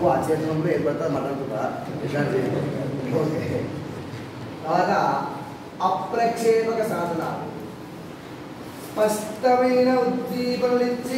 తప్పు అచేతనంలో ఏర్పడుతుంది మాట్లాడుకుంటా ఇట్లాంటి ఓకే తర్వాత అప్రక్షేపక సాధన స్పష్టమైన ఉద్దీపనలిచ్చి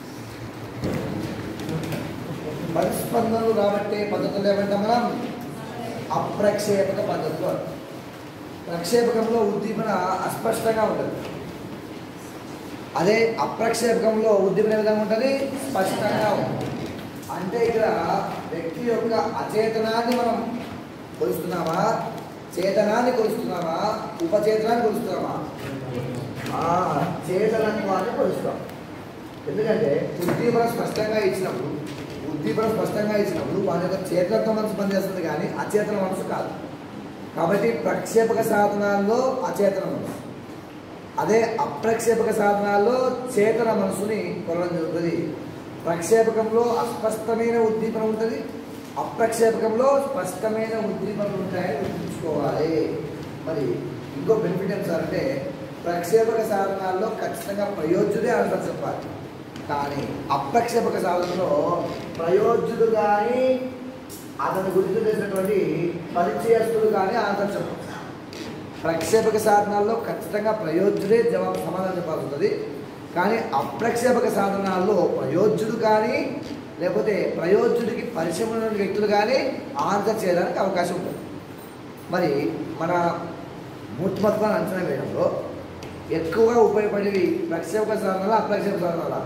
పరిస్పందనలు రాబట్టే పద్ధతులు ఏమంటాం మనం అప్రక్షేపక పద్ధతులు అంటాం. ప్రక్షేపకంలో ఉద్దీపన అస్పష్టంగా ఉంటుంది అదే అప్రక్షేపకంలో ఉద్దీపన ఏ విధంగా ఉంటుంది స్పష్టంగా ఉంటుంది అంటే ఇక్కడ వ్యక్తి యొక్క అచేతనాన్ని మనం కొలుస్తున్నామా చేతనాన్ని కొలుస్తున్నామా ఉపచేతనాన్ని కొలుస్తున్నామా ఆ, చేతనత్వాన్ని కొలుస్తాం ఎందుకంటే ఉద్దీపన స్పష్టంగా ఇచ్చినప్పుడు ఉద్దీపన స్పష్టంగా ఇచ్చినప్పుడు వాని యొక్క చేతనత్వం మనసు పనిచేస్తుంది కానీ అచేతన మనసు కాదు కాబట్టి ప్రక్షేపక సాధనాల్లో అచేతన మనసు అదే అప్రక్షేపక సాధనాల్లో చేతన మనసుని కొనడం జరుగుతుంది ప్రక్షేపకంలో అస్పష్టమైన ఉద్దీపన ఉంటుంది అప్రక్షేపకంలో స్పష్టమైన ఉద్దీపనలు ఉంటాయని గుర్తుంచుకోవాలి మరి ఇంకో బెనిఫిట్ ఏం సార్ అంటే ప్రక్షేపక సాధనాల్లో ఖచ్చితంగా ప్రయోజ్యుడే ఆన్సర్ చెప్పాలి కానీ అప్రక్షేపక సాధనలో ప్రయోజ్యుడు కానీ అతని గురించి తెలిసినటువంటి పరిచయస్తులు కానీ ఆన్సర్ చెప్పాలి ప్రక్షేపక సాధనాల్లో ఖచ్చితంగా ప్రయోజ్యుడే జవాబు సమాధానం చెప్పాల్సి ఉంటుంది కానీ అప్రక్షేపక సాధనాల్లో ప్రయోజ్యుడు కానీ లేకపోతే ప్రయోజ్యుడికి పరిచయం ఉన్న వ్యక్తులు కానీ ఆన్సర్ చేయడానికి అవకాశం ఉంటుంది మరి మన మూర్తిమత్వాన్ని అంచనా వేయడంలో ఎక్కువగా ఉపయోగపడేవి ప్రక్షేపక సాధనాల అప్రక్షేపక సాధనాల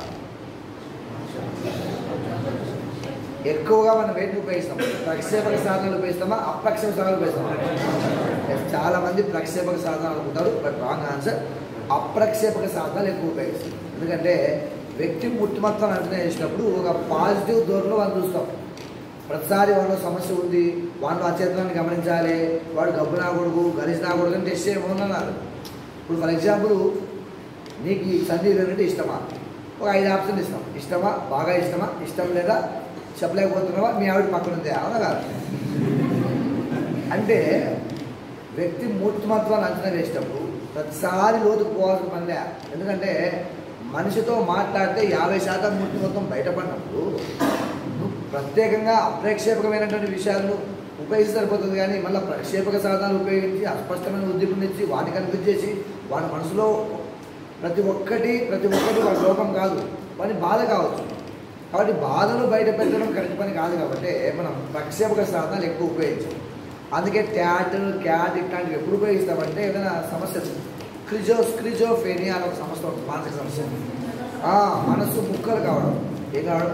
ఎక్కువగా మనం వేటిని ఉపయోగిస్తాం ప్రక్షేపక సాధనాలు ఉపయోగిస్తామా అప్రక్షేపక సాధనాలు ఉపయోగిస్తామా Yes, చాలా మంది ప్రక్షేపక సాధనాలు అనుకుంటారు బట్ రాంగ్ ఆన్సర్ అప్రక్షేపక సాధనాలు ఎక్కువ ఉపయోగిస్తాం ఎందుకంటే వ్యక్తి ముట్టుమత్వం అంచనా చేసినప్పుడు ఒక పాజిటివ్ ధోరణిలో మనం చూస్తాం ప్రతిసారి వాడిలో సమస్య ఉంది వాడిలో అచేతనాన్ని గమనించాలి వాడు గబ్బు నాకూడదు గలీజ్ నాకూడదు అని టెస్ట్ చేయమన్నారు ఇప్పుడు ఫర్ ఎగ్జాంపుల్ నీకు ఈ సంధి అంటే ఇష్టమా ఒక ఐదు ఆప్షన్ ఇస్తాం ఇష్టమా బాగా ఇష్టమా ఇష్టం లేదా చెప్పలేకపోతున్నావా మీ ఆవిడ పక్కన ఉంది అవునా కాదు అంటే వ్యక్తి మూర్తిమత్వాన్ని అంచనా వేసేటప్పుడు ప్రతిసారి లోతుకు పోవాల్సిన పనిలే ఎందుకంటే మనిషితో మాట్లాడితే యాభై శాతం మూర్తిమత్వం బయటపడినప్పుడు నువ్వు ప్రత్యేకంగా అప్రేక్షేపకమైనటువంటి విషయాలను ఉపయోగిస్తే సరిపోతుంది కానీ మళ్ళీ ప్రక్షేపక సాధనాలు ఉపయోగించి అస్పష్టమైన ఉద్దీపన ఇచ్చి వాటిని కనిపించేసి వాడి మనసులో ప్రతి ఒక్కటి ప్రతి ఒక్కటి వాడి లోపం కాదు వాడి బాధ కావచ్చు కాబట్టి బాధను బయట పెట్టడం కరెక్ట్ పని కాదు కాబట్టి మనం ప్రక్షేపక సాధనాలు ఎక్కువ ఉపయోగించాం అందుకే ట్యాట్ క్యాట్ ఇట్లాంటివి ఎప్పుడు ఉపయోగిస్తామంటే ఏదైనా సమస్య క్రిజో స్క్రిజోఫేనియా అనే ఒక సమస్య ఉంటుంది మానసిక సమస్య ఆ, మనసు ముక్కలు కావడం ఏం కావడం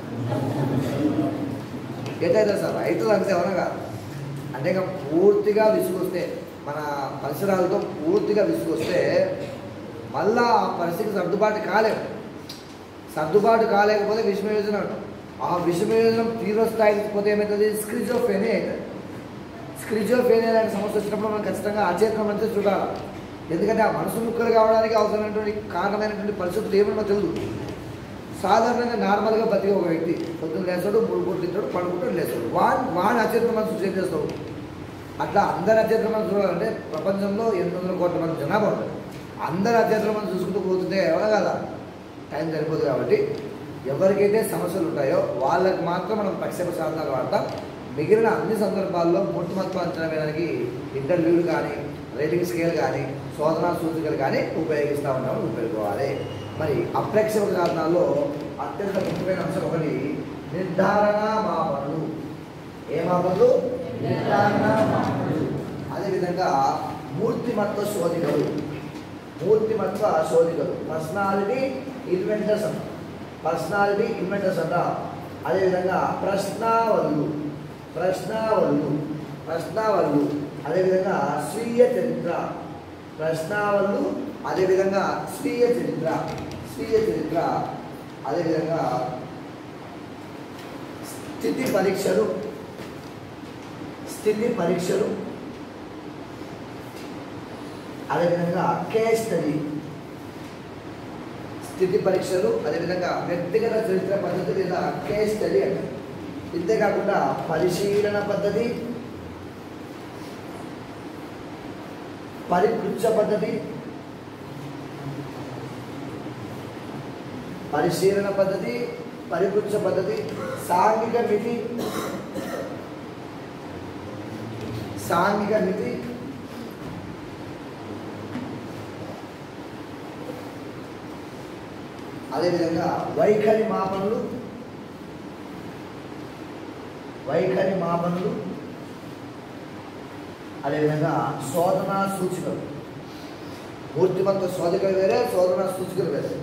ఏదైతే సార్ రైతులు అంతే అవునా కాదు అంటే ఇక పూర్తిగా విసుగొస్తే మన పరిసరాలతో పూర్తిగా విసుగొస్తే మళ్ళా ఆ పరిస్థితికి సర్దుబాటు కాలేము సర్దుబాటు కాలేకపోతే విషమయోజన అంటాం ఆ విషమయోజనం తీవ్ర స్థాయికి పోతే ఏమవుతుంది స్క్రిజోఫేనియా అవుతుంది స్క్రిజోఫేనియా లాంటి సమస్య వచ్చినప్పుడు మనం ఖచ్చితంగా అచేతనం అంతే చూడాలి ఎందుకంటే ఆ మనసు ముక్కలు కావడానికి అవసరమైనటువంటి కారణమైనటువంటి పరిస్థితులు ఏమన్నా తెలియదు సాధారణంగా నార్మల్గా బతికే ఒక వ్యక్తి పొద్దున్న లేస్తాడు మూడు పూటలు తింటాడు పడుకుంటాడు లేస్తాడు వాడు వాడు అచేతన మనసు ఏం చేస్తాడు అట్లా అందరు అచేతన మనసు చూడాలంటే ప్రపంచంలో ఎనిమిది వందల కోట్ల మంది జనాభా ఉంటుంది అందరు అచేతన మనసు చూసుకుంటూ పోతుంటే ఎవరు కదా టైం సరిపోదు కాబట్టి ఎవరికైతే సమస్యలు ఉంటాయో వాళ్ళకి మాత్రం మనం ప్రక్షేప సాధనాలు వాడతాం మిగిలిన అన్ని సందర్భాల్లో మూర్తిమత్వం అంచనా వేయడానికి ఇంటర్వ్యూలు కానీ రేటింగ్ స్కేల్ కానీ శోధనా సూచికలు కానీ ఉపయోగిస్తూ ఉంటామని ఉపయోగించుకోవాలి మరి అప్రేక్షక సాధనాల్లో అత్యంత ముఖ్యమైన అంశం ఒకటి నిర్ధారణ మాపనలు ఏ మాపనలు నిర్ధారణ మాపనలు అదేవిధంగా మూర్తిమత్వ శోధికలు మూర్తిమత్వ శోధికలు పర్సనాలిటీ ఇన్వెంటర్స్ అంట పర్సనాలిటీ ఇన్వెంటర్స్ అంట అదేవిధంగా ప్రశ్నావళులు ప్రశ్నావళులు ప్రశ్నావళులు అదేవిధంగా స్వీయ చరిత్ర ప్రశ్నావళులు అదేవిధంగా స్వీయ చరిత్ర స్వీయ చరిత్ర అదేవిధంగా స్థితి పరీక్షలు స్థితి పరీక్షలు అదేవిధంగా కేస్ స్టడీ స్థితి పరీక్షలు అదేవిధంగా వ్యక్తిగత చరిత్ర పద్ధతి లేదా కేస్ స్టడీ అంటారు ఇంతేకాకుండా పరిశీలన పద్ధతి పరిపృచ్ఛ పద్ధతి పరిశీలన పద్ధతి పరిపుచ్చ పద్ధతి సాంఘిక మితి సాంఘిక మితి అదేవిధంగా వైఖరి మాపనులు వైఖరి మాపనులు అదేవిధంగా శోధనా సూచికలు మూర్తిమంత శోధకలు వేరే శోధనా సూచికలు వేరే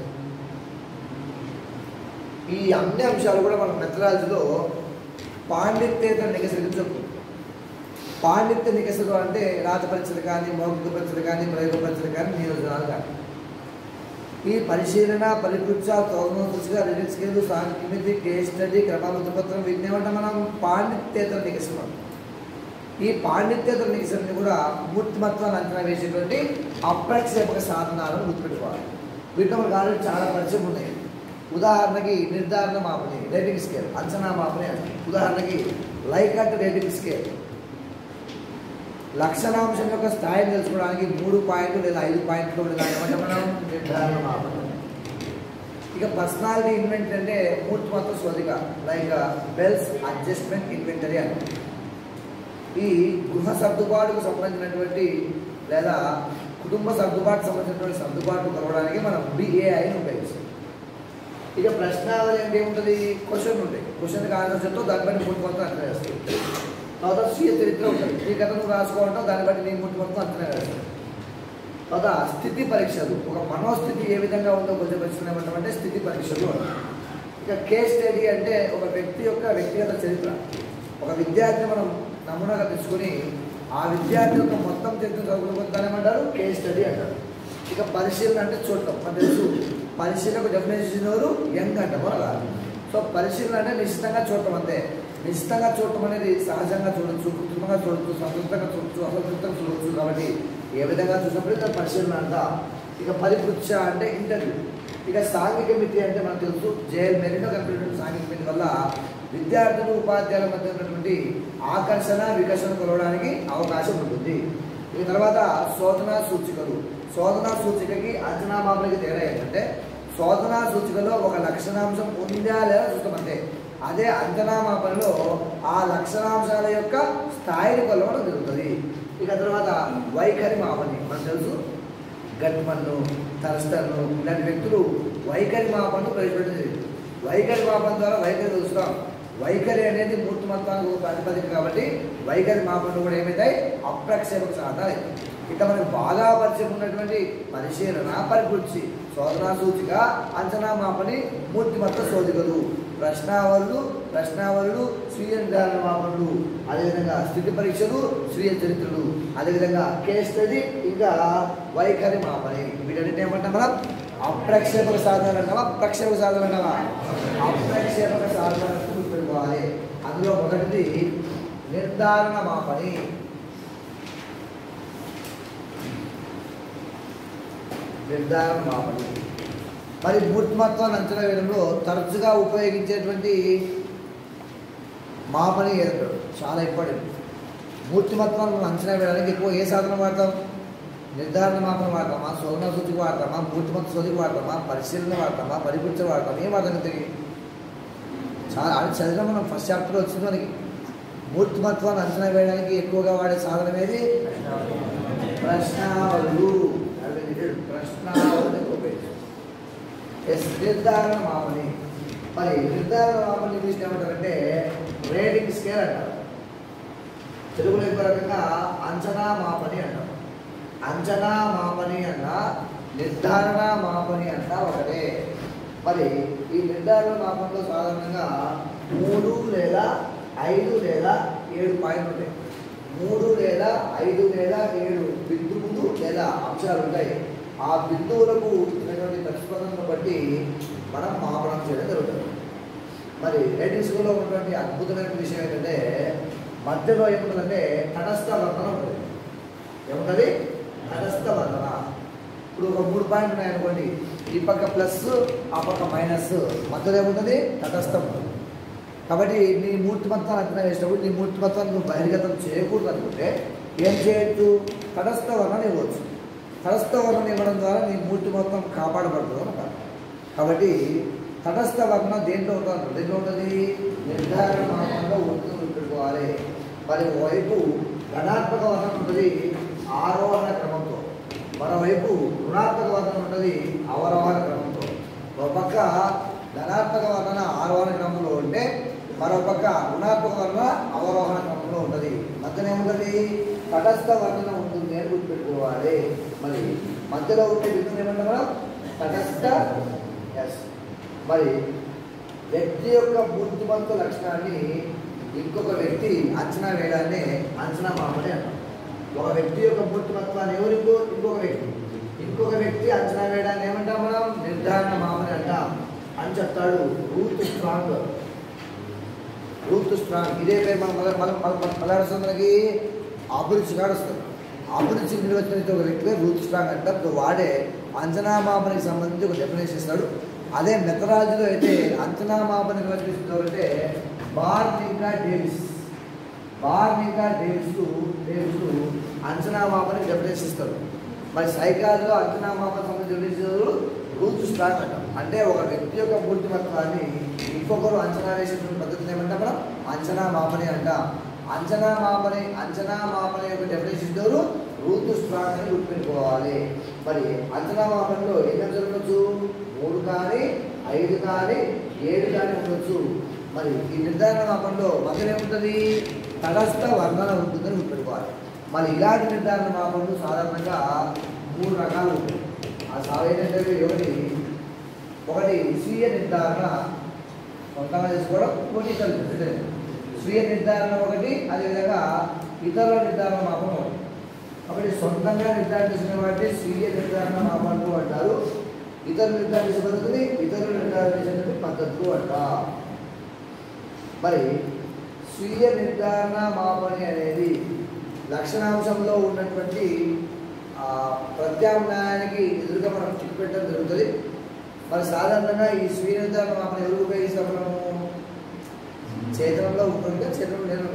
ఈ అన్ని అంశాలు కూడా మన మెథడాలజీలో పాండిత్యేతర నిగసలు చెప్పు పాండిత్య నిగసలు అంటే రాత పరీక్షలు కానీ మౌఖిక పరీక్షలు కానీ ప్రయోగ పరీక్షలు కానీ నియోజనాలు కానీ ఈ పరిశీలన పరిపృచ్ఛ తోగన సూచిక రిలీజ్ స్కేల్ సాంకేతిక కేస్ స్టడీ క్రమబద్ధ పత్రం వీటిని ఏమంటే మనం పాండిత్యేతర నిగసనం ఈ పాండిత్యేతర నిగసన్ని కూడా మూర్తిమత్వాన్ని అంచనా వేసేటువంటి అప్రక్షేపక సాధనాలను గుర్తుపెట్టుకోవాలి వీటిలో మనకు ఆల్రెడీ చాలా పరిచయం ఉన్నాయి ఉదాహరణకి నిర్ధారణ మాపని రేటింగ్ స్కేల్ అంచనా మాపని అంటారు ఉదాహరణకి లైకట్ రేటింగ్ స్కేల్ లక్షణాంశం యొక్క స్థాయిని తెలుసుకోవడానికి మూడు పాయింట్లు లేదా ఐదు పాయింట్లు లేదా ఏమంటే మనం నిర్ధారణ మాపనం ఇక పర్సనాలిటీ ఇన్వెంటరీ అంటే మూర్తిమత్వ శోధిక లైక్ బెల్స్ అడ్జస్ట్మెంట్ ఇన్వెంటరీ అని ఈ గృహ సర్దుబాటుకు సంబంధించినటువంటి లేదా కుటుంబ సర్దుబాటు సంబంధించినటువంటి సర్దుబాటు కలవడానికి మనం బిఏఐని ఉపయోగిస్తాం ఇక ప్రశ్నావళి అంటే ఏముంటుంది క్వశ్చన్ ఉంటాయి క్వశ్చన్కి ఆన్సర్ చెప్తావు దాన్ని బట్టి మూడు మొత్తం అంచనా వేస్తావు తర్వాత స్వీయ చరిత్ర ఉంటుంది నీ కథ నువ్వు రాసుకోవటం దాన్ని బట్టి నీ మూడు మొత్తం అంచనా వేస్తావు తర్వాత స్థితి పరీక్షలు ఒక మనోస్థితి ఏ విధంగా ఉందో కొంచెం పరిశీలన స్థితి పరీక్షలు అంటారు. ఇక కేస్ స్టడీ అంటే ఒక వ్యక్తి యొక్క వ్యక్తిగత చరిత్ర ఒక విద్యార్థిని మనం నమూనాగా తీసుకొని ఆ విద్యార్థి యొక్క మొత్తం చరిత్ర చదువుకుని దాన్ని ఏమంటారు కేస్ స్టడీ అంటారు ఇక పరిశీలన అంటే చూడటం మన తెలుసు పరిశీలనకు డెఫినేషన్ ఎవరు యంగ్ అంట మనగా సో పరిశీలన అంటే నిశ్చితంగా చూడటం అంతే నిశ్చితంగా చూడటం అనేది సహజంగా చూడొచ్చు కృత్రిమంగా చూడొచ్చు సంతృప్తంగా చూడొచ్చు అసంతృప్తంగా చూడొచ్చు కాబట్టి ఏ విధంగా చూసినప్పుడు దాన్ని పరిశీలన అంట ఇక పరిపృచ్ఛ అంటే ఇంటర్వ్యూ ఇక సాంఘిక మితి అంటే మనకు తెలుసు జేఎల్ మెరీనో కనిపినటువంటి సాంఘిక మితి వల్ల విద్యార్థులు ఉపాధ్యాయుల మధ్య ఉన్నటువంటి ఆకర్షణ వికర్షణ కొలవడానికి అవకాశం ఉంటుంది ఇక తర్వాత శోధనా సూచికలు శోధనా సూచికకి అంచనా మామూలుకి తేడా ఏంటంటే శోధనా సూచికలో ఒక లక్షణాంశం ఉందా లేదా చూస్తామంటే అదే అంచనా మాపనలో ఆ లక్షణాంశాల యొక్క స్థాయిని కొలవడం జరుగుతుంది ఇక తర్వాత వైఖరి మాపని మనకు తెలుసు గట్మన్ను తరస్తన్ను ఇలాంటి వ్యక్తులు వైఖరి మాపను ప్రవేశపెట్టింది వైఖరి మాపన ద్వారా వైఖరి చూస్తాం వైఖరి అనేది మూర్తిమత్వానికి ఒక ప్రాతిపదిక కాబట్టి వైఖరి మాపనలు కూడా ఏమవుతాయి అప్రక్షేపక సాధనాలు అవుతాయి. ఇక మనకు బాగా పరిచయం ఉన్నటువంటి పరిశీలన పరిపృచ్చి శోధనా సూచిక అంచనా మాపని మూర్తిమత్వ శోధికలు ప్రశ్నావళులు ప్రశ్నావళులు స్వీయ నిర్ధారణ మాపనులు అదేవిధంగా స్థితి పరీక్షలు స్వీయ చరిత్రలు అదేవిధంగా కేస్ స్టడీ ఇంకా వైఖరి మాపని వీటన్నిటి ఏమంటాం మనం అప్రక్షేపక సాధనాలు అంటావా ప్రక్షేపక సాధనాలు అంటావా అప్రక్షేపక సాధనాలు గుర్తుపెట్టుకోవాలి అందులో మొదటిది నిర్ధారణ మాపని నిర్ధారణ మాపని మరి మూర్తిమత్వాన్ని అంచనా వేయడంలో తరచుగా ఉపయోగించేటువంటి మాపని ఏదో చాలా ఇంపార్టెంట్ మూర్తిమత్వాన్ని మనం అంచనా వేయడానికి ఎక్కువ ఏ సాధనం వాడతాం నిర్ధారణ మాపన వాడతామా శోధన సూచిక వాడతామా మూర్తిమత్వ సూచిక వాడతామా పరిశీలన వాడతామా పరిపృచ్ఛ వాడతామా ఏం వాడతాం ఇంతకి చాలా అది చదివిన మనం ఫస్ట్ చాప్టర్లో వచ్చింది మనకి మూర్తిమత్వాన్ని అంచనా వేయడానికి ఎక్కువగా వాడే సాధనం ఏది ప్రశ్నావళులు ప్రశ్నావళి ఉపయోగించారు ఎస్ నిర్ధారణ మామని మరి నిర్ధారణ మామని ఇంగ్లీష్ ఏమంటారంటే రేటింగ్ స్కేల్ అంటారు తెలుగులో ఇంకో రకంగా అంచనా మాపని అంటారు అంచనా మాపని అన్న నిర్ధారణ మాపని అన్న ఒకటే మరి ఈ నిర్ధారణ మాపనలో సాధారణంగా మూడు లేదా ఐదు లేదా ఏడు పాయింట్లు ఉంటాయి మూడు లేదా ఐదు లేదా ఏడు బిందువులు లేదా అంశాలు ఉంటాయి ఆ బిందువులకు ఇచ్చినటువంటి ప్రతిస్పందనను బట్టి మనం మాపనం చేయడం జరుగుతుంది మరి రేటింగ్ స్కూల్లో ఉన్నటువంటి అద్భుతమైన విషయం ఏంటంటే మధ్యలో ఏముంటుందంటే తటస్థ వర్ణన ఉంటుంది ఏముంటుంది తటస్థ వర్ణన ఇప్పుడు ఒక మూడు పాయింట్లు ఉన్నాయనుకోండి ఈ పక్క ప్లస్ ఆ పక్క మైనస్ మధ్యలో ఏముంటుంది తటస్థం ఉంటుంది కాబట్టి నీ మూర్తిమత్వాన్ని అంచనా వేసినప్పుడు నీ మూర్తిమత్వాన్ని నువ్వు బహిర్గతం చేయకూడదు అనుకుంటే ఏం చేయొచ్చు తటస్థ వర్ణన ఇవ్వచ్చు తటస్థ వర్ణన ఇవ్వడం ద్వారా నీ మూర్తిమత్వం కాపాడబడుతుంది అన్నమాట కాబట్టి తటస్థ వర్ణం దేంట్లో ఉంటుంది దేంట్లో ఉంటుంది నిర్ధారణ మాపంలో ఉంటుంది పెట్టుకోవాలి మరి ఒకవైపు ధనాత్మక వర్ణం ఉంటుంది ఆరోహణ క్రమంతో మరోవైపు రుణాత్మక వర్ణం ఉంటుంది అవరోహణ క్రమంతో ఒక పక్క ధనాత్మక వర్ణన ఆరోహణ క్రమంలో ఉంటే మరో పక్క రుణాత్మక వర్ణ అవరోహణ క్రమంలో ఉంటుంది మధ్యన ఏముంటుంది తటస్థ వర్ణన ఉంటుంది అని గుర్తుపెట్టుకోవాలి మరి మధ్యలో ఉండే బిందువు ఏమంటాం మనం తటస్థ ఎస్ మరి వ్యక్తి యొక్క బుద్ధిమంతు లక్షణాన్ని ఇంకొక వ్యక్తి అంచనా వేయడాన్ని అంచనా మామూలు అంటాం ఒక వ్యక్తి యొక్క బుద్ధిమత్వాన్ని ఎవరు ఇంకో ఇంకొక వ్యక్తి ఇంకొక వ్యక్తి అంచనా వేయడాన్ని ఏమంటాం మనం నిర్ధారణ మామూలు అంటాం అని చెప్తాడు రూత్ స్ట్రాంగ్ రూత్ స్ట్రాంగ్ ఇదే పేరు మన మన మన మన మన మలయాళ అభిరుచి కాడు వస్తుంది అభిరుచి నిర్వచనించే ఒక వ్యక్తి పేరు రూత్ స్ట్రాంగ్ అంటాం సో వాడే అంచనా మాపనకి సంబంధించి ఒక డెఫినేషన్ ఇస్తాడు అదే మెథడాలజీలో అయితే అంచనా మాపన నిర్వచిస్తారంటే బార్న్ ఇంకా డేవిస్ బార్న్ ఇంకా డేవిస్ డేవిస్ అంచనా మాపనకి డెఫినేషన్ ఇస్తారు మరి సైకాలజీలో అంచనా మాపన సంబంధించి డెఫినేషన్ రూత్ స్ట్రాంగ్ అంటాం అంటే ఒక వ్యక్తి యొక్క మూర్తిమత్వాన్ని ఇంకొకరు అంచనా వేసేటువంటి పద్ధతిని ఏమంటాం మనం అంచనా మాపని అంటాం అంచనా మాపని అంచనా మాపని యొక్క డెఫినేషన్ ఇద్దరు రూత్ స్ట్రాంగ్ అని గుర్తుపెట్టుకోవాలి మరి అంచనా మాపనలో ఎన్ని అంశాలు ఉండొచ్చు మూడు కానీ ఐదు కానీ ఏడు కానీ ఉండొచ్చు మరి ఈ నిర్ధారణ మాపంలో మధ్యలో ఏముంటుంది తటస్థ వర్ణన ఉంటుందని గుర్తుపెట్టుకోవాలి మరి ఇలాంటి నిర్ధారణ మాపంలో సాధారణంగా మూడు రకాలు ఉంటాయి ఆ సాధారణ ఒకటి ఒకటి స్వీయ నిర్ధారణ సొంతంగా చేసుకోవడం ఇంకోటి ఇతరులు అంటే స్వీయ నిర్ధారణ ఒకటి అదేవిధంగా ఇతరుల నిర్ధారణ మాపం ఒకటి ఒకటి సొంతంగా నిర్ధారణ చేసిన వాటిని స్వీయ నిర్ధారణ మాపంటూ అంటారు ఇతరులు నిర్ధారణ చేసే పద్ధతిని ఇతరులు నిర్ధారణ చేసేటువంటి పద్ధతులు అంటారు మరి స్వీయ నిర్ధారణ మాపని అనేది లక్షణాంశంలో ఉన్నటువంటి ఆ, ప్రత్యామ్నాయానికి ఎదురుగా మనం చిక్కు పెట్టడం జరుగుతుంది మరి సాధారణంగా ఈ స్వీయ నిర్ధారణ మాపని ఎవరు ఉపయోగిస్తాం మనము చేతనంలో ఉంటుంది కదా చేతనంలో లేదు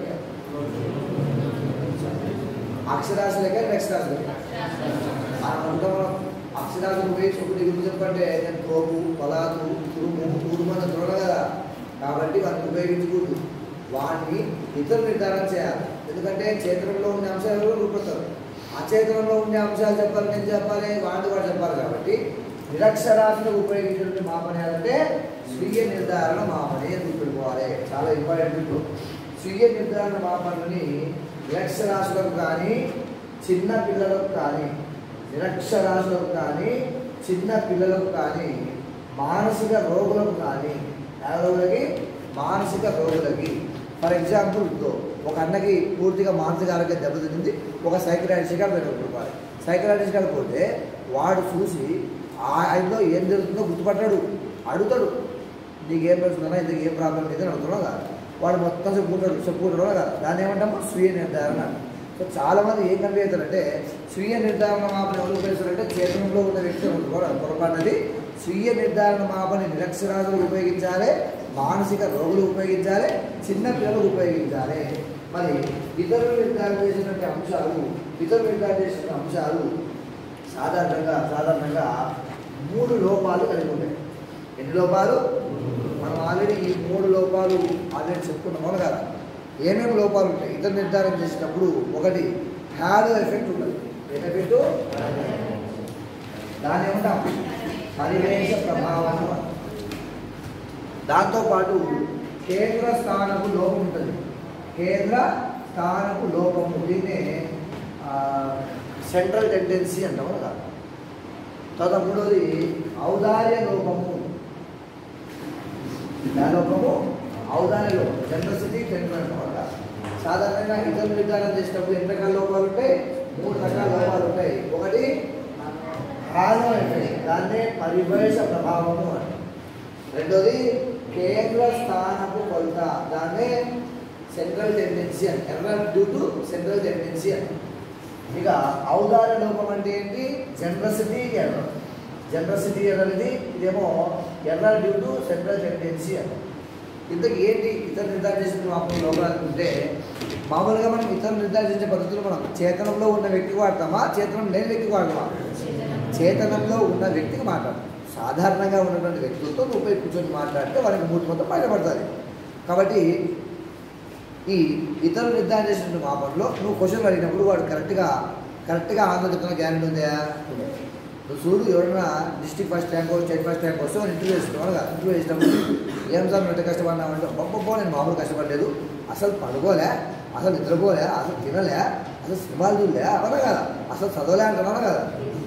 అక్షరాశులకే అక్షరాశులకే మనం ఉంటాం అక్షరాలు ఉపయోగించి ఒకటి గురించి చెప్పంటే నేను తోపు పొలాలు తురుము తురుమన్న చూడదు కదా కాబట్టి వాటిని ఉపయోగించకూడదు వాటిని ఇతర నిర్ధారణ చేయాలి ఎందుకంటే చేతనంలో ఉండే అంశాలు ఎవరు రూపొస్తారు అచేతనంలో ఉండే అంశాలు చెప్పాలి నేను చెప్పాలి వాళ్ళు కూడా చెప్పాలి కాబట్టి నిరక్షరాశులకు ఉపయోగించినటువంటి మాపని అంటే స్వీయ నిర్ధారణ మాపని అని గుర్తుపెట్టుకోవాలి చాలా ఇంపార్టెంట్ ఇప్పుడు స్వీయ నిర్ధారణ మాపనని నిరక్షరాశులకు కానీ చిన్న పిల్లలకు కానీ నిరక్షరాశులకు కానీ చిన్న పిల్లలకు కానీ మానసిక రోగులకు కానీ ఏ రోగులకి మానసిక రోగులకి ఫర్ ఎగ్జాంపుల్ ఇదో ఒక అన్నకి పూర్తిగా మానసిక ఆరోగ్యం దెబ్బతింది ఒక సైకరాటిస్ట్ గారు పెట్టుకోవాలి సైకరాటిస్ట్ గారు పోతే వాడు చూసి ఆ ఆయనలో ఏం జరుగుతుందో గుర్తుపట్టాడు అడుగుతాడు నీకు ఏం పెడుతుందా ఇంతకు ఏం ప్రాబ్లం లేదని అడుగుతున్నావు కదా వాడు మొత్తం చెప్పుకుంటాడు చెప్పుకుంటాడు కదా దాన్ని ఏమంటాము స్వీయ నిర్ధారణ అంటాం. సో చాలా మంది ఏం కనిపిస్తారంటే స్వీయ నిర్ధారణ మాపని ఎవరు ఉపయోగిస్తారంటే చేతనంలో ఉన్న వ్యక్తి కూడా పొరపాటునది స్వీయ నిర్ధారణ మాపని నిరక్షరాలు ఉపయోగించాలి మానసిక రోగులు ఉపయోగించాలి చిన్న పిల్లలు ఉపయోగించాలి మరి ఇతరులు నిర్ధారణ చేసినటువంటి అంశాలు ఇతరులు నిర్ధారణ చేసిన అంశాలు సాధారణంగా సాధారణంగా మూడు లోపాలు కలిగి ఉంటాయి ఎన్ని లోపాలు మనం ఆల్రెడీ ఈ మూడు లోపాలు ఆల్రెడీ చెప్పుకున్నాం అవును కదా ఏమేమి లోపాలు ఉంటాయి ఇతర నిర్ధారణ చేసినప్పుడు ఒకటి హ్యాలో ఎఫెక్ట్ ఉంటుంది ఏం ఎఫెక్ట్ దాని ఏమంటాం పరివేశ ప్రభావం అంటాం. దాంతోపాటు కేంద్ర స్థానపు లోపం ఉంటుంది కేంద్ర స్థానపు లోపము దీన్నే సెంట్రల్ టెండెన్సీ అంటాం కదా తర్వాత మూడోది ఔదార్య లోపము ఆ లోపము ఔదార్య లోపం జనరసిటీ టెండర్ అంటాం కదా సాధారణంగా ఇతర నిర్ధారణ చేసినప్పుడు ఎన్ని రకాల లోపాలు ఉంటాయి మూడు రకాల లోపాలు ఉంటాయి ఒకటి హాలో ఎఫెక్ట్ దాన్నే పరివేశ ప్రభావము అంటాం రెండోది కేంద్ర స్థానపు కొలత దాన్నే సెంట్రల్ టెండెన్సీ అని error due to central tendency అని ఇక ఔదార లోపం అంటే ఏంటి జనరసిటీ ఎర్రర్ జనరసిటీ ఎర్రర్ ఇది ఇదేమో error due to central tendency అని ఇంతకు ఏంటి ఇతర నిర్ధారించిన మామూలు లోపాలు ఉంటే మామూలుగా మనం ఇతర నిర్ధారించే పద్ధతులు మనం చేతనంలో ఉన్న వ్యక్తికి వాడతామా చేతనం లేని వ్యక్తికి వాడతామా చేతనంలో ఉన్న వ్యక్తికి మాట్లాడతాం సాధారణంగా ఉన్నటువంటి వ్యక్తులతో నువ్వు పోయి కూర్చొని మాట్లాడితే వారికి మూర్తి మొత్తం బయటపడుతుంది కాబట్టి ఈ ఇతరులు నిర్ధారణ చేసిన మాపంలో నువ్వు క్వశ్చన్ అడిగినప్పుడు వాడు కరెక్ట్గా కరెక్ట్గా ఆన్సర్ చెప్తున్న గ్యారెంటీ ఉందా నువ్వు చూడు ఎవరైనా district first rank state first rank వస్తే వాళ్ళు ఇంటర్వ్యూ చేస్తున్నావు కదా ఇంటర్వ్యూ చేసినప్పుడు ఏం సార్ నువ్వు ఎంత కష్టపడినావంటే ఒక్కొక్క నేను మామూలు కష్టపడలేదు అసలు పడుకోలే అసలు నిద్రపోలే అసలు తినలే అసలు సినిమాలు చూడలే అవునా కదా అసలు చదవలే అంటున్నాను కదా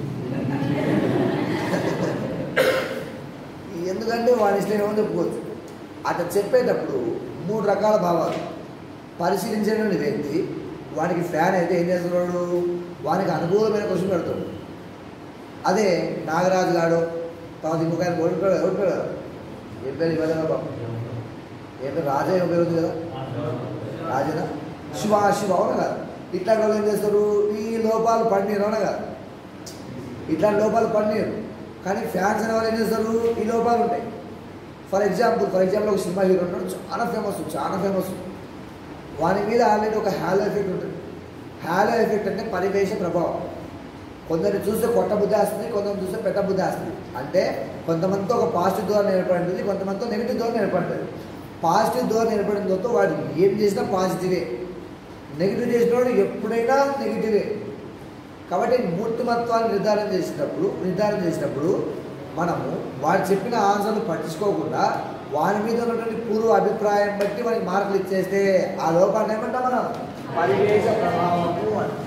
ఎందుకంటే వాడి ఇష్టం ఏమో చెప్పుకోవచ్చు అట్లా చెప్పేటప్పుడు మూడు రకాల భావాలు పరిశీలించేటువంటి వ్యక్తి వానికి ఫ్యాన్ అయితే ఏం చేస్తున్నాడు వానికి అనుకూలమైన క్వశ్చన్ పెడతాడు అదే నాగరాజు గాడు తర్వాత ఇంకొక ఆయన ఓడిపోయాడు ఓడిపోయాడు ఏం పేరు ఇవ్వలేదు బాబు ఏం పేరు రాజా ఏం పేరు ఉంది కదా రాజేనా శివ శివ అవునా కదా ఇట్లాంటి వాళ్ళు ఏం చేస్తారు ఈ లోపాలు పడినీరు అవునా కదా ఇట్లాంటి లోపాలు పడినీరు కానీ ఫ్యాన్స్ అనే వాళ్ళు ఏం చేస్తారు ఈ లోపాలు ఉంటాయి ఫర్ ఎగ్జాంపుల్ ఫర్ ఎగ్జాంపుల్ ఒక సినిమా హీరో ఉంటాడు చాలా ఫేమస్ చాలా ఫేమస్ వాని మీద ఆల్రెడీ ఒక హ్యాలో ఎఫెక్ట్ ఉంటుంది హ్యాలో ఎఫెక్ట్ అంటే పరివేశ ప్రభావం కొందరిని చూస్తే కొట్ట బుద్ధి వస్తుంది కొంతమంది చూస్తే పెట్ట బుద్ధి వస్తుంది అంటే కొంతమందితో ఒక పాజిటివ్ ధోరణి ఏర్పడింది కొంతమందితో నెగిటివ్ ధోరణి ఏర్పడుతుంది పాజిటివ్ ధోరణి ఏర్పడిన తర్వాత వాడు ఏం చేసినా పాజిటివే నెగిటివ్ చేసినవాడు ఎప్పుడైనా నెగిటివే కాబట్టి మూర్తిమత్వాన్ని నిర్ధారణ చేసినప్పుడు నిర్ధారణ చేసినప్పుడు మనము వాడు చెప్పిన ఆన్సర్ను పట్టించుకోకుండా వాడి మీద ఉన్నటువంటి పూర్వ అభిప్రాయం బట్టి వానికి మార్కులు ఇచ్చేస్తే ఆ లోపాన్ని ఏమంటాం మనం పరివేశ ప్రభావము అంటాం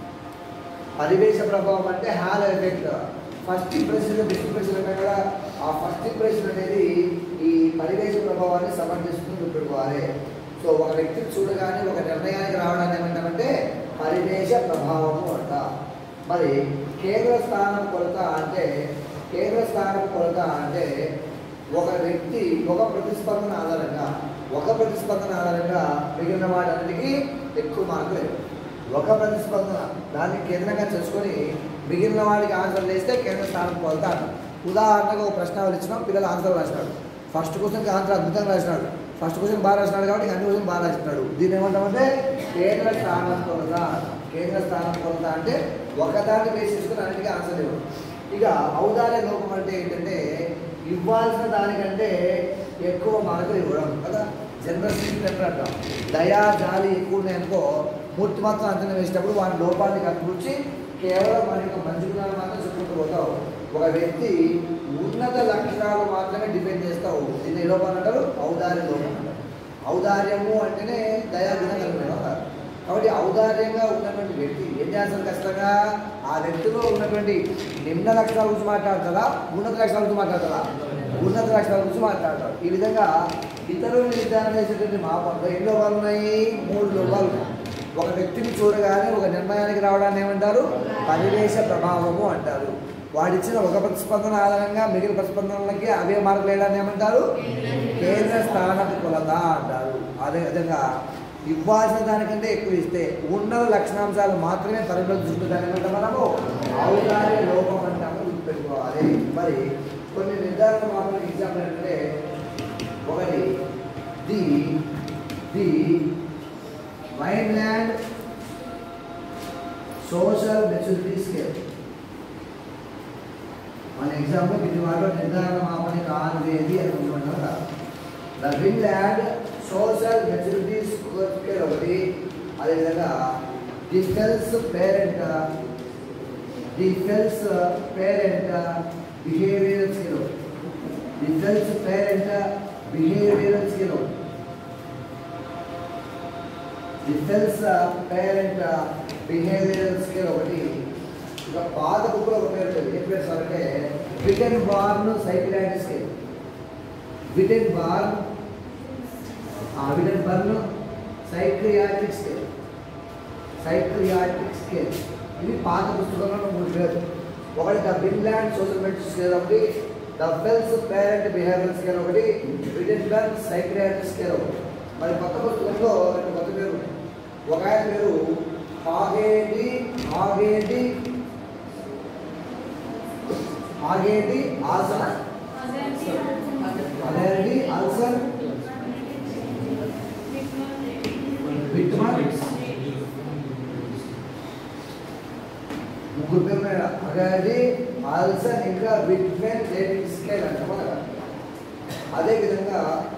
పరివేశ ప్రభావం అంటే halo effect first impression best impression అంటే కూడా ఆ ఫస్ట్ ఇంప్రెషన్ అనేది ఈ పరివేశ ప్రభావాన్ని సమర్థిస్తుంది గుర్తుపెట్టుకోవాలి సో ఒక వ్యక్తిని చూడగానే ఒక నిర్ణయానికి రావడాన్ని ఏమంటామంటే పరివేశ ప్రభావము అంట మరి కేంద్ర స్థానం కొలత అంటే కేంద్ర స్థానం కొలత అంటే ఒక వ్యక్తి ఒక ప్రతిస్పందన ఆధారంగా ఒక ప్రతిస్పందన ఆధారంగా మిగిలిన వాటన్నిటికీ ఎక్కువ మార్కులు ఇవ్వరు. ఒక ప్రతిస్పందన దాన్ని కేంద్రంగా చేసుకొని మిగిలిన వాడికి ఆన్సర్ వేస్తే కేంద్ర స్థానం కొలత అంటాం ఉదాహరణకు ఒక ప్రశ్న ఇచ్చినాం పిల్లలు ఆన్సర్ రాసినాడు ఫస్ట్ క్వశ్చన్కి ఆన్సర్ అద్భుతంగా రాసినాడు ఫస్ట్ క్వశ్చన్ బాగా రాసినాడు కాబట్టి అన్ని క్వశ్చన్ బాగా రాసినాడు దీన్ని ఏమంటామంటే కేంద్ర స్థానం కొలత కేంద్ర స్థానం కొలత అంటే ఒకదాన్ని బేస్ చేసుకుని అన్నిటికీ ఆన్సర్ ఇవ్వడం ఇక ఔదార్య లోపం అంటే ఏంటంటే ఇవ్వాల్సిన దానికంటే ఎక్కువ మార్కులు ఇవ్వడం కదా జనరల్ అంటాం దయా జాలి ఎక్కువ ఉన్నాయి అనుకో మూర్తిమత్వం అంచనా వేసేటప్పుడు వాటి లోపాన్ని కనుగొచ్చి కేవలం మన యొక్క మంచి గుణాలు మాత్రం చెప్పుకుంటూ పోతావు ఒక వ్యక్తి ఉన్నత లక్షణాలు మాత్రమే డిపెండ్ చేస్తావు దీన్ని ఏ లోపం అంటారు ఔదార్య లోపం అంటారు ఔదార్యము అంటేనే దయా గుణం కలిగిన వాడు. కాబట్టి ఔదార్యంగా ఉన్నటువంటి వ్యక్తి ఏం చేస్తారు ఖచ్చితంగా ఆ వ్యక్తిలో ఉన్నటువంటి నిమ్న లక్షణాల గురించి మాట్లాడతారా ఉన్నత లక్షణాల గురించి మాట్లాడతారా ఉన్నత లక్షణాల గురించి మాట్లాడతారు ఈ విధంగా ఇతరులు నిర్ధారణ చేసేటువంటి మాపంలో ఎన్ని లోపాలు ఉన్నాయి మూడు లోపాలు ఉన్నాయి ఒక వ్యక్తిని చూడగానే ఒక నిర్ణయానికి రావడాన్ని ఏమంటారు పరివేశ ప్రభావము అంటారు వాడిచ్చిన ఒక ప్రతిస్పందన ఆధారంగా మిగిలిన ప్రతిస్పందనలకి అవే మార్కులు వేయడాన్ని ఏమంటారు కేంద్ర స్థానపు కొలత అంటారు అదే విధంగా ఇవ్వాల్సిన దానికంటే ఎక్కువ ఇస్తే ఉన్న లక్షణాంశాలు మాత్రమే పరిగణించుకుంటూ దాని వల్ల మనము ఔదార్య లోపం అంటాము గుర్తుపెట్టుకోవాలి మరి కొన్ని నిర్ధారణ మాత్రం ఎగ్జాంపుల్ ఏంటంటే ఒకటి the the mind social maturity scale మన ఎగ్జాంపుల్ ఇది వాటిలో నిర్ధారణ మాపని కానిది అని అనుకుంటున్నాం the Vineland social maturity scale ఒకటి అదేవిధంగా the Fels parent the Fels parent behaviour skill the Fels parent behaviour skill the Fels parent behaviour skill ఒకటి ఇక పాత బుక్లో ఒక పేరు ఉంటుంది. ఏం పేరు సార్ అంటే విటన్ బార్న్ సైకిలాంటి scale Wittenborn Wittenborn psychiatric scale psychiatric scale ఇది పాత పుస్తకంలో మూడు పేరు ఒకటి the Vineland social medicine scale ఒకటి the Fels parent behaviour scale ఒకటి విటన్ బర్న్ సైక్రియాట్రిక్ స్కేల్ ఒకటి మరి కొత్త పుస్తకంలో రెండు కొత్త పేరు ఉన్నాయి ఒక ఆయన పేరు Haggerty Haggerty Haggerty Olson Haggerty Olson Wickman ముగ్గురు పేరు మీద హాగేడి ఆల్సన్ ఇంకా విట్మెన్ డేవిడ్ స్కేల్ అంటాం అనగా అదేవిధంగా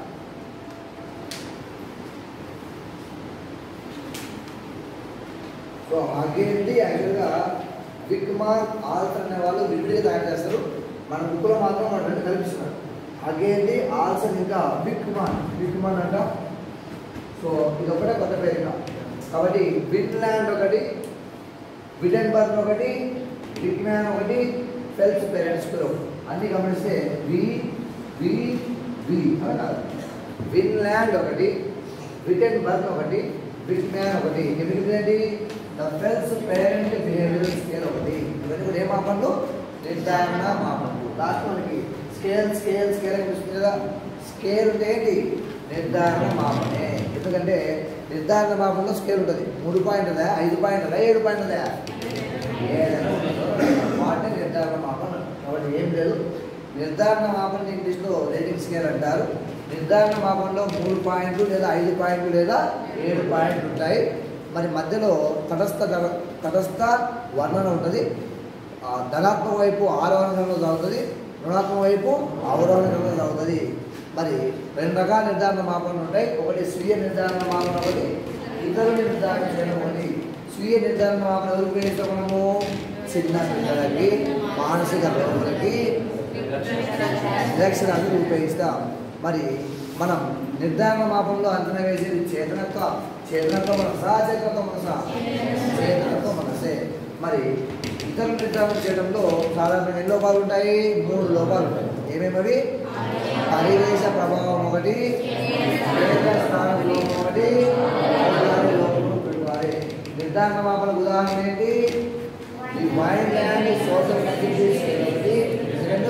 సో అగేంటి యాక్చువల్గా విక్మాన్ ఆల్స్ అనే వాళ్ళు విడిగా తయారు చేస్తారు మన బుక్లో మాత్రం మన రెండు కల్పిస్తున్నారు అగేంటి ఆల్స్ అని ఇంకా విక్మాన్ విక్మాన్ అంట సో ఇది ఒకటే కొత్త పేరు ఇంకా కాబట్టి విన్లాండ్ ఒకటి విడెన్బర్గ్ ఒకటి విక్మ్యాన్ ఒకటి ఫెల్స్ పేరెంట్స్ కూడా ఒకటి అన్ని గమనిస్తే వి వి వి అని కాదు విన్లాండ్ ఒకటి విటెన్బర్గ్ ఒకటి విక్మ్యాన్ ఒకటి ఎందుకంటే the Fels parent behaviour scale ఒకటి ఇవన్నీ కూడా ఏ మాపండు నిర్ధారణ మాపండు లాస్ట్ మనకి స్కేల్ స్కేల్ స్కేల్ అనిపిస్తుంది కదా స్కేల్ అంటే ఏంటి నిర్ధారణ మాపనే ఎందుకంటే నిర్ధారణ మాపంలో స్కేల్ ఉంటుంది మూడు పాయింట్ ఉందా ఐదు పాయింట్ ఉందా ఏడు పాయింట్ ఉందా ఏదైనా వాటిని నిర్ధారణ మాపన కాబట్టి ఏం లేదు నిర్ధారణ మాపన ఇంగ్లీష్లో రేటింగ్ స్కేల్ అంటారు నిర్ధారణ మాపనలో మూడు పాయింట్లు లేదా ఐదు పాయింట్లు లేదా ఏడు పాయింట్లు ఉంటాయి మరి మధ్యలో తటస్థ ధన- తటస్థ వర్ణన ఉంటుంది ఆ ధనాత్మక వైపు ఆరోహణలో సాగుతుంది రుణాత్మక వైపు అవరోహణలో సాగుతుంది మరి రెండు రకాల నిర్ధారణ మాపనలు ఉంటాయి ఒకటి స్వీయ నిర్ధారణ మాపన ఒకటి ఇతరుల నిర్ధారణ చేయడం ఒకటి స్వీయ నిర్ధారణ మాపన ఎవరికి ఉపయోగిస్తాం మనము చిన్న పిల్లలకి మానసిక రోగులకి నిరక్షరాలకు ఉపయోగిస్తాం మరి మనం నిర్ధారణ మాపంలో అంచనా వేసేది చేతనత్వ చేతనత్వ మనసా చేతనత్వ మనసా చేతనత్వ మనసే మరి ఇతర నిర్ధారణ చేయడంలో సాధారణంగా ఎన్ని లోపాలు ఉంటాయి మూడు లోపాలు ఉంటాయి ఏమేమవి పరివేశ ప్రభావం ఒకటి వేద స్థానం లోపం ఒకటి ఔదార్య లోపం పెట్టుకోవాలి నిర్ధారణ మాపనకు ఉదాహరణ ఏంటి ఈ వైల్డ్ ల్యాండ్ సోషల్ యాక్టివిటీస్ ఒకటి సెకండ్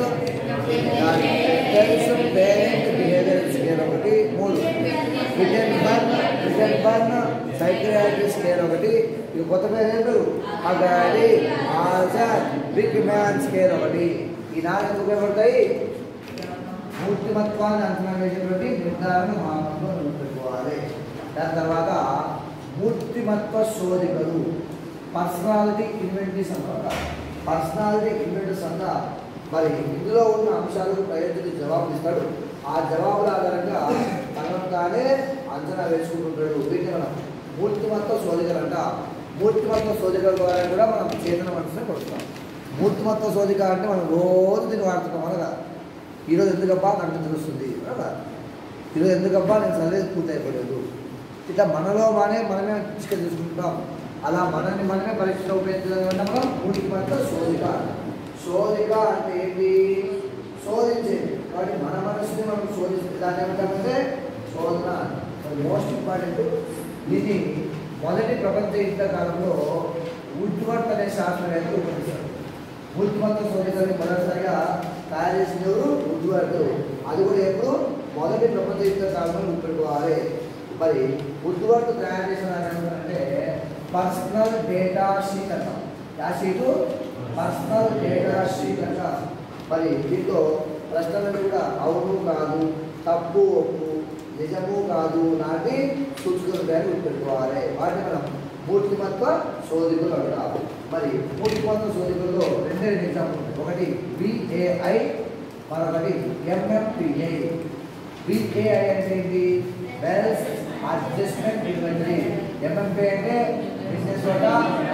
తెలుసు పేరెంట్ బిహేవియర్ స్కేల్ ఒకటి మూడు Wittenborn Wittenborn psychiatry scale ఒకటి ఇది కొత్త పేరు ఏం పేరు Haggerty Olson Wickman scale ఒకటి ఈ నాలుగు ఎందుకు ఉపయోగపడతాయి మూర్తిమత్వాన్ని అంచనా వేసేటువంటి నిర్ధారణ మాపంలో నిలబెట్టుకోవాలి దాని తర్వాత మూర్తిమత్వ శోధికలు పర్సనాలిటీ ఇన్వెంటరీస్ అన్నమాట పర్సనాలిటీ ఇన్వెంటరీస్ అన్న మరి ఇందులో ఉన్న అంశాలకు ప్రయత్నించి జవాబులు ఇస్తాడు ఆ జవాబుల ఆధారంగా తనను తానే అంచనా వేసుకుంటుంటాడు వీటిని మనం మూర్తిమత్వ శోధికలు అంట మూర్తిమత్వ శోధికల ద్వారా కూడా మనం చేతన మనసుని కొడుతాం మూర్తిమత్వ శోధిక అంటే మనం రోజు దీన్ని వాడుతున్నాం అనగా ఈరోజు ఎందుకబ్బా నాకు తెలుస్తుంది అనగా ఈరోజు ఎందుకబ్బా నేను చదివేది పూర్తి అయిపోలేదు ఇట్లా మనలో మానే మనమే ఇసుక తీసుకుంటాం అలా మనల్ని మనమే పరీక్షలో ఉపయోగించడం మనం మూర్తిమత్వ శోధిక శోధిక అంటే ఏంటి శోధించేది కాబట్టి మన మనసుని మనం శోధిస్తే దాన్ని ఏమంటామంటే శోధన మోస్ట్ ఇంపార్టెంట్ దీన్ని మొదటి ప్రపంచ యుద్ధ కాలంలో ఉడ్వర్త్ అనే శాస్త్రవేత్తలు ఉపయోగిస్తారు ఉద్మత్త శోధికల్ని మొదటిసారిగా తయారు చేసిన ఎవరు ఉడ్వర్త్ అది కూడా ఎప్పుడు మొదటి ప్రపంచ యుద్ధ కాలంలో గుర్తుపెట్టుకోవాలి మరి ఉడ్వర్త్ తయారు చేసిన దాని అంటే పర్సనల్ డేటా షీట్ అంటాం ఆ షీటు పర్సనల్ డేటా షీట్ అంటాం మరి దీంట్లో ప్రశ్నలను కూడా అవును కాదు తప్పు ఒప్పు నిజము కాదు నాటి సూచనలు కానీ గుర్తుపెట్టుకోవాలి వాటిని మనం మూర్తిమత్వ శోధికులు అంటారు మరి మూర్తిమత్వ శోధికుల్లో రెండే రెండు ఎగ్జాంపుల్ ఉన్నాయి ఒకటి విఏఐ మరొకటి ఎంఎంపిఐ విఏఐ అంటే ఏంటి వెల్స్ అడ్జస్ట్మెంట్ ఇన్వెంటరీ ఎంఎంపి అంటే బిజినెస్ ఒక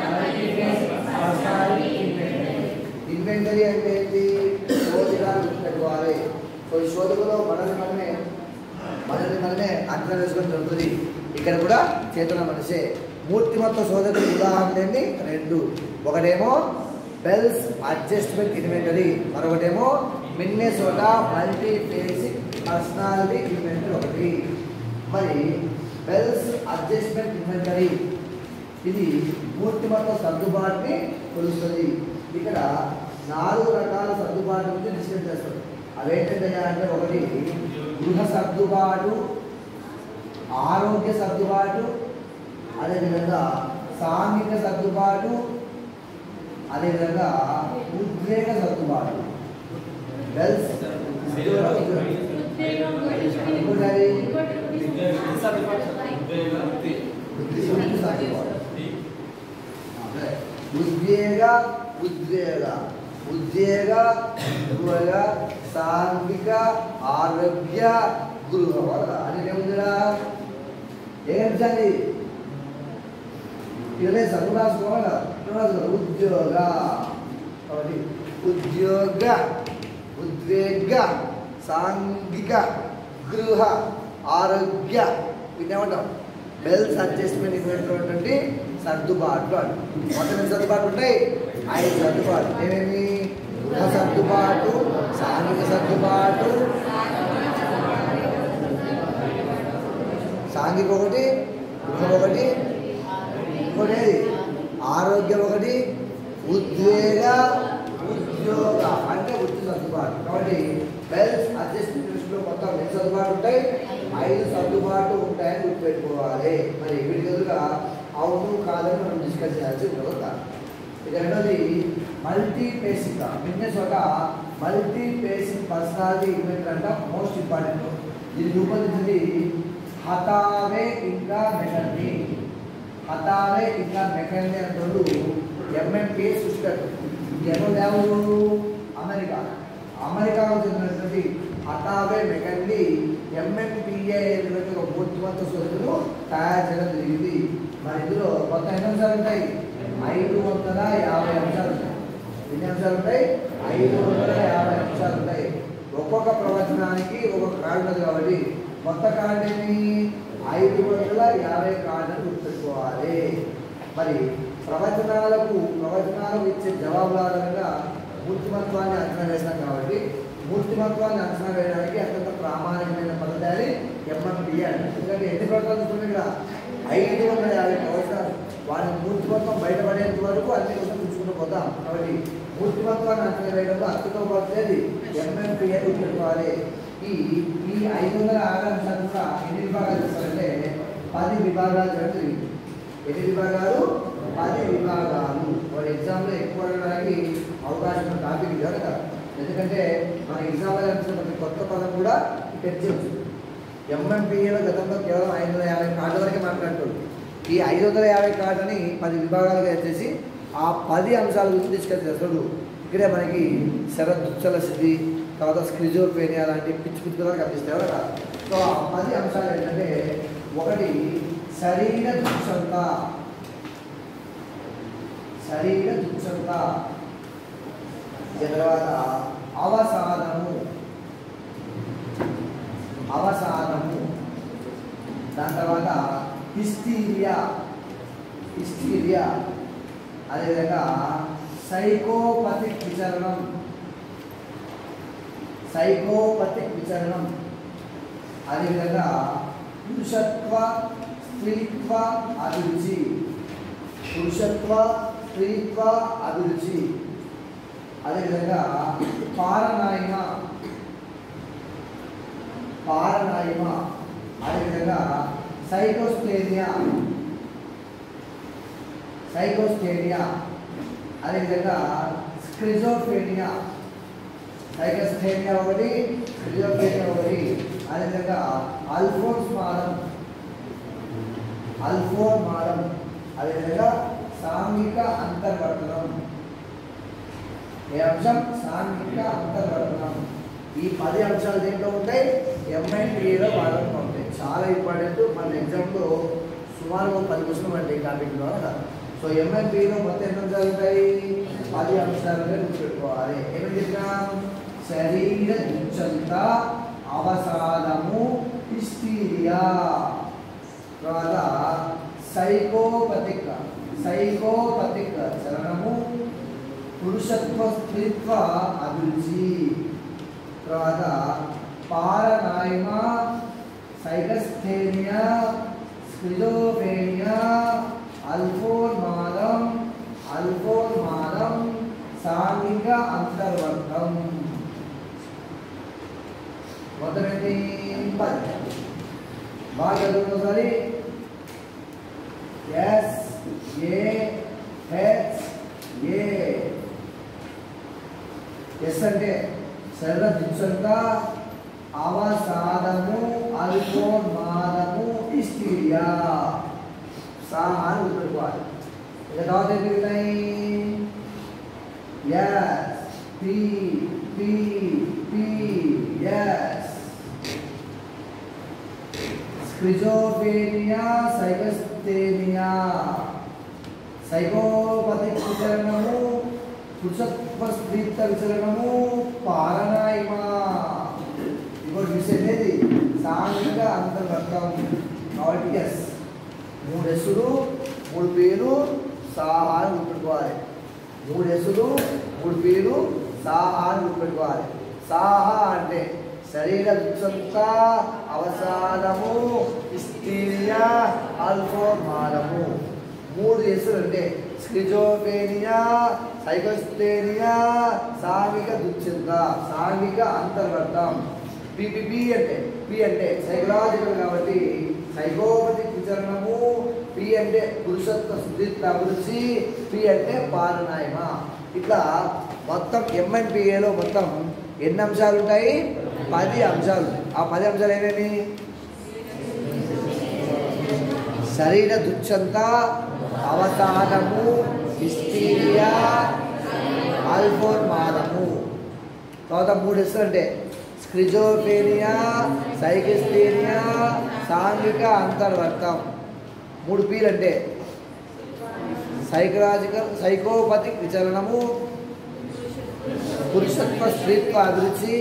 ఇన్వెంటరీ అంటే ఏంటి శోధిగా గుర్తుపెట్టుకోవాలి సో ఈ శోధకులో మనల్ని మనమే మనల్ని మనమే అంచనా వేసుకొని జరుగుతుంది ఇక్కడ కూడా చేతన మనిషే మూర్తిమత్వ శోధకులు ఉదాహరణ ఏంటి రెండు ఒకటేమో బెల్స్ అడ్జస్ట్మెంట్ ఇన్వెంటరీ మరొకటేమో Minnesota multi basic personality inventory ఒకటి మరి బెల్స్ అడ్జస్ట్మెంట్ ఇన్వెంటరీ ఇది మూర్తిమత్వ సర్దుబాటుని కొలుస్తుంది ఇక్కడ నాలుగు రకాల సర్దుబాటు గురించి డిస్కస్ చేస్తాం అవేంటంటే అంటే ఒకటి గృహ సర్దుబాటు ఆరోగ్య సర్దుబాటు అదేవిధంగా సాంఘిక సర్దుబాటు అదేవిధంగా ఉద్వేగ సర్దుబాటు వెల్స్ ఇంకోటి ఉద్వేగ ఉద్వేగ ఉద్యోగ గృహ సాంఘిక ఆరోగ్య గృహ అని ఏముందిరా ఏం చండి ఇరవై చదువు రాసుకోవాలి కదా ఇరవై రాసుకోవాలి. ఉద్యోగ కాబట్టి ఉద్యోగ ఉద్వేగ సాంఘిక గృహ ఆరోగ్య వీటిని ఏమంటాం వెల్త్ అడ్జస్ట్మెంట్ ఇవ్వనటువంటి సర్దుబాట్లు అంట మొత్తం ఎన్ని సర్దుబాట్లు ఉంటాయి ఐదు సర్దుబాటు ఏమేమి గృహ సర్దుబాటు సాంఘిక సర్దుబాటు సాంఘిక ఒకటి గృహ ఒకటి ఇంకోటి ఏది ఆరోగ్యం ఒకటి ఉద్వేగ ఉద్యోగ అంటే వృత్తి సర్దుబాటు కాబట్టి వెల్స్ అడ్జస్ట్మెంట్ మొత్తం ఎన్ని సర్దుబాటు ఉంటాయి ఐదు సర్దుబాటు ఉంటాయని గుర్తుపెట్టుకోవాలి మరి వీటి ఎదురుగా అవును కాదని మనం డిస్కస్ చేయాల్సి ఉంటుంది ఇక రెండోది మల్టీ బేసిక్ బిజినెస్ ఒక మల్టీ బేసిక్ పర్సనాలిటీ ఈవెంట్ అంట మోస్ట్ ఇంపార్టెంట్ ఇది రూపొందించింది హతావే ఇంకా మెకర్నీ హతావే ఇంకా మెకర్నీ అనే రెండు ఎంఎంపీ సృష్టిస్తారు ఎవరు ఎవరు అమెరికా అమెరికాకు చెందినటువంటి హతావే మెకర్నీ ఎంఎంపీఏ అనేటువంటి ఒక మూర్తిమంత సూత్రులు తయారు చేయడం జరిగింది మరి ఇందులో మొత్తం ఎన్ని అంశాలు ఉంటాయి ఐదు వందల యాభై అంశాలు ఉంటాయి ఎన్ని అంశాలు ఉంటాయి ఐదు వందల యాభై అంశాలు ఉంటాయి ఒక్కొక్క ప్రవచనానికి ఒక్కొక్క కార్డు ఉంది కాబట్టి మొత్త కార్డు ఏమి ఐదు వందల యాభై కార్డును గుర్తుపెట్టుకోవాలి మరి ప్రవచనాలకు ప్రవచనాలకు ఇచ్చే జవాబుల ఆధారంగా మూర్తిమత్వాన్ని అంచనా వేస్తాం కాబట్టి మూర్తిమత్వాన్ని అంచనా వేయడానికి అత్యంత ప్రామాణికమైన పద్ధతి అని ఎంఎంపీ అండి ఎందుకంటే ఎన్ని ప్రవచనాలు చూస్తున్నాం ఇక్కడ ఐదు వందల యాభై ప్రవచనాలు వాటి మూర్తిమత్వం బయటపడేంత వరకు అన్ని కోసం చూసుకుంటూ పోతాం కాబట్టి మూర్తిమత్వాన్ని అంచనా వేయడంలో అత్యుత్తమ పద్ధతి ఎంఎంపీ అని గుర్తుపెట్టుకోవాలి ఈ ఈ ఐదు వందల యాభై అంశాలు కూడా ఎన్ని విభాగాలు చేస్తారంటే పది విభాగాలు చేయడం జరిగింది ఎన్ని విభాగాలు పది విభాగాలు వాడు ఎగ్జామ్లో ఎక్కువ అడగడానికి అవకాశం ఉన్న టాపిక్ ఇది కనుక ఎందుకంటే మన ఎగ్జామ్లో కనిపిస్తున్న ప్రతి కొత్త పదం కూడా తెచ్చవచ్చు ఎంఎంపీఏలో గతంలో కేవలం ఐదు వందల యాభై కార్డుల వరకే మాట్లాడుతుంది ఈ ఐదు వందల యాభై కార్డుని పది విభాగాలుగా చేసి ఆ పది అంశాల గురించి డిస్కస్ చేస్తాడు ఇక్కడే మనకి శరదృచ్చల స్థితి తర్వాత స్క్రిజోపేనియా లాంటి పిచ్చి పిచ్చి కూడా కనిపిస్తాయి కదా సో ఆ పది అంశాలు ఏంటంటే ఒకటి శరీర దుక్షంత శరీర దుక్షంత తర్వాత అవసాదము అవసాదము దాని తర్వాత హిస్టీరియా హిస్టీరియా అదేవిధంగా సైకోపతిక్ విచరణం సైకోపతిక్ విచరణం అదేవిధంగా పురుషత్వ స్త్రీత్వ అభిరుచి పురుషత్వ స్త్రీత్వ అభిరుచి అదేవిధంగా పారనాయమ పారనాయమ అదేవిధంగా సైకోస్టేనియా సైకోస్టేనియా అదేవిధంగా స్క్రిజోఫేనియా సైకోస్టేనియా ఒకటి స్క్రిజోఫేనియా ఒకటి అదేవిధంగా అల్ఫోన్స్ మాలం అల్ఫోన్ మాలం అదేవిధంగా సాంఘిక అంతర్వర్తనం ఏ అంశం సాంఘిక అంతర్వర్తనం ఈ పది అంశాలు దేంట్లో ఉంటాయి ఎంఐటీలో వాడడం ఉంటాయి చాలా ఇంపార్టెంట్ మన ఎగ్జామ్లో సుమారు ఒక పది క్వశ్చన్ ఉంటాయి టాపిక్ ద్వారా సో ఎంఐపీలో మొత్తం ఎన్ని అంశాలు ఉంటాయి పది అంశాలుగా గుర్తుపెట్టుకోవాలి ఏమని చెప్పినాం శరీర దుచ్చంత అవసాదము హిస్టీరియా తర్వాత సైకోపతిక్ సైకోపతిక్ చలనము పురుషత్వ స్త్రీత్వ అభిరుచి తర్వాత పారనాయమ సైకస్థేనియా స్క్రిజోఫేనియా అల్ఫోన్మాదం అల్ఫోన్మాదం సాంఘిక అంతర్వర్గం మొత్తం ఏంటి పది బాగా చదువుకున్న ఒకసారి S A H A S అంటే శరీర దించంత అవసాదము అల్పోన్మాదము హిస్టీరియా సా అని గుర్తుపెట్టుకోవాలి ఇక తర్వాత ఏంటి ఉన్నాయి S P P P S schizophrenia psychasthenia psychopathic విచలనము పురుషత్వ స్త్రీత్వ విచలనము పాలనాయిమా ఇంకోటి విషయం ఏది సాంఘిక అంతర్గతం కాబట్టి ఎస్ మూడు ఎస్సులు మూడు పేరు సాహా అని గుర్తుపెట్టుకోవాలి మూడు ఎస్సులు మూడు పేరు సాహా అని గుర్తుపెట్టుకోవాలి సాహా అంటే శరీర దుఃఖంత అవసానము హిస్టీరియా ఆల్ఫోమానము మూడు ఎస్సులు అంటే స్కిజోపేనియా సైకోస్థేనియా సాంఘిక దుశ్చింత సాంఘిక అంతర్వర్తం పిపిపి అంటే పి అంటే సైకలాజికల్ కాబట్టి సైకోపతి విచరణము పి అంటే పురుషత్వ స్త్రీత్వ అభిరుచి పి అంటే పాలనాయమ ఇట్లా మొత్తం ఎంఎన్పిఏలో మొత్తం ఎన్ని అంశాలు ఉంటాయి పది అంశాలు ఆ పది అంశాలు ఏమేమి శరీర దుచ్చంత అవసానము హిస్టీరియా ఆల్ఫోర్మానము తర్వాత మూడు ఇస్తారు అంటే స్క్రిజోఫేనియా సైకిస్థేనియా సాంఘిక అంతర్వర్తం మూడు పీలు అంటే సైకలాజికల్ సైకోపతిక్ విచలనము పురుషత్వ స్త్రీత్వ అభిరుచి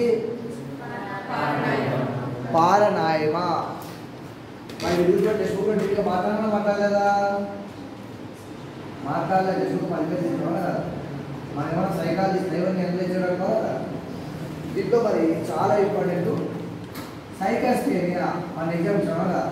పాలనాయమ మరి వీడియోలో టెక్స్ట్ బుక్ ఇంకా మాట్లాడమని మాట్లాడలేదా మాట్లాడలే టెక్స్ట్ బుక్ పనిచేస్తున్నాం కదా మనం ఏమైనా సైకాలజిస్ట్ ఎవరిని ఎంకరేజ్ చేయడం కదా దీంట్లో మరి చాలా ఇంపార్టెంట్ సైకస్టేనియా మన ఎగ్జామ్ కదా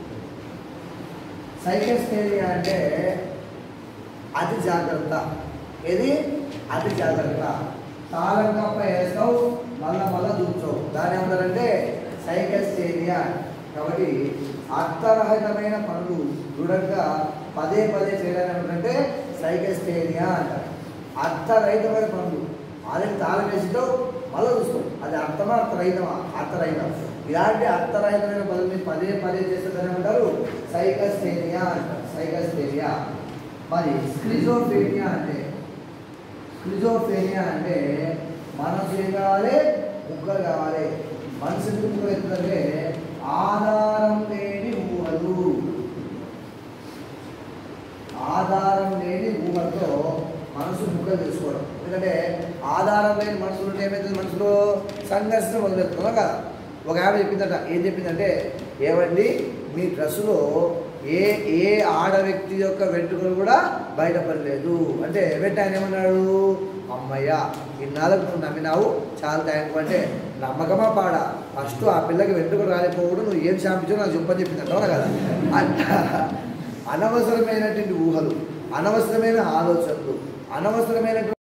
సైకస్టేనియా అంటే అతి జాగ్రత్త ఏది అతి జాగ్రత్త తాళం కప్ప వేస్తావు మళ్ళా మళ్ళా దూర్చోవు దాని ఏమంటారంటే సైకస్టేనియా కాబట్టి అర్థరహితమైన పనులు దృఢంగా పదే పదే చేయడానికి ఏమంటారంటే సైకస్టేనియా అంటారు అర్థరహితమైన పనులు ఆల్రెడీ తాళం వేసితో మళ్ళీ చూస్తాం అది అర్థమా అర్థరహితమా అర్థరహితం ఇలాంటి అర్థరహితమైన పనులు పదే పదే చేస్తుందని అంటారు సైకస్టేనియా అంటారు సైకస్టేనియా మరి స్క్రిజోఫేనియా అంటే స్క్రిజోఫేనియా అంటే మనసు ఏం కావాలి ముక్కలు కావాలి మనసు ఎందుకు ముక్కలు ఎత్తుందంటే ఆధారం లేని ఊహలు ఆధారం లేని ఊహలతో మనసు ముక్కలు తెలుసుకోవడం ఎందుకంటే ఆధారం లేని మనసులు ఉంటే ఏమవుతుంది మనసులో సంఘర్షణ మొదలెడుతున్నాం కదా ఒక ఆవిడ చెప్పిందట ఏం చెప్పిందంటే ఏమండి మీ డ్రెస్సులో ఏ ఏ ఆడ వ్యక్తి యొక్క వెంట్రుకలు కూడా బయటపడలేదు అంటే వెంట ఆయన ఏమన్నాడు అమ్మయ్య ఇన్నాళ్ళకు నువ్వు నమ్మినావు చాలా థ్యాంక్ అంటే నమ్మకమా పాడ ఫస్ట్ ఆ పిల్లకి వెంట్రుకలు రాలిపోవడం నువ్వు ఏం శాంపించో నాకు చెప్పని చెప్పింది అంటావు కదా అంట అనవసరమైనటువంటి ఊహలు అనవసరమైన ఆలోచనలు అనవసరమైనటువంటి